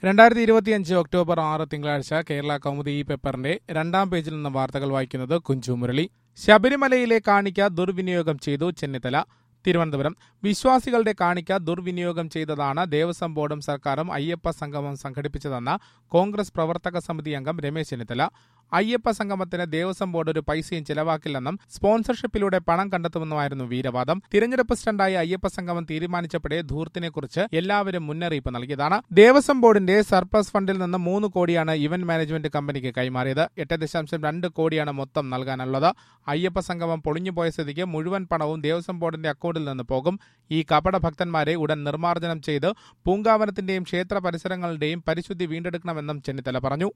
രണ്ടായിരത്തി ഇരുപത്തിയഞ്ച് ഒക്ടോബർ ആറ് തിങ്കളാഴ്ച കേരള കൗമുദി ഈ പേപ്പറിന്റെ രണ്ടാം പേജിൽ നിന്ന് വാർത്തകൾ വായിക്കുന്നത് കുഞ്ചു മുരളി ശബരിമലയിലെ കാണിക്ക ദുർവിനിയോഗം ചെയ്തു ചെന്നിത്തല തിരുവനന്തപുരം വിശ്വാസികളുടെ കാണിക്ക ദുർവിനിയോഗം ചെയ്തതാണ് ദേവസ്വം ബോർഡും സർക്കാരും അയ്യപ്പ സംഗമം സംഘടിപ്പിച്ചതെന്ന കോൺഗ്രസ് പ്രവർത്തക സമിതി അംഗം രമേശ് ചെന്നിത്തല അയ്യപ്പ സംഗമത്തിന് ദേവസ്വം ബോർഡ് ഒരു പൈസയും ചെലവാക്കില്ലെന്നും സ്പോൺസർഷിപ്പിലൂടെ പണം കണ്ടെത്തുമെന്നുമായിരുന്നു വീരവാദം തിരഞ്ഞെടുപ്പ് സ്റ്റണ്ടായി അയ്യപ്പ സംഗമം തീരുമാനിച്ചപ്പോഴേ ധൂർത്തിനെക്കുറിച്ച് എല്ലാവരും മുന്നറിയിപ്പ് നൽകിയതാണ് ദേവസ്വം ബോർഡിന്റെ സർപ്ലസ് ഫണ്ടിൽ നിന്ന് മൂന്ന് കോടിയാണ് ഇവന്റ് മാനേജ്മെന്റ് കമ്പനിക്ക് കൈമാറിയത് എട്ട് ദശാംശം രണ്ട് കോടിയാണ് മൊത്തം നൽകാനുള്ളത് അയ്യപ്പ സംഗമം പൊളിഞ്ഞുപോയ സ്ഥിതിക്ക് മുഴുവൻ പണവും ദേവസ്വം ബോർഡിന്റെ അക്കൗണ്ടിൽ നിന്ന് പോകും ഈ കപട ഭക്തന്മാരെ ഉടൻ നിർമ്മാർജ്ജനം ചെയ്ത് പൂങ്കാവനത്തിന്റെയും ക്ഷേത്ര പരിസരങ്ങളുടെയും പരിശുദ്ധി വീണ്ടെടുക്കണമെന്നും ചെന്നിത്തല പറഞ്ഞു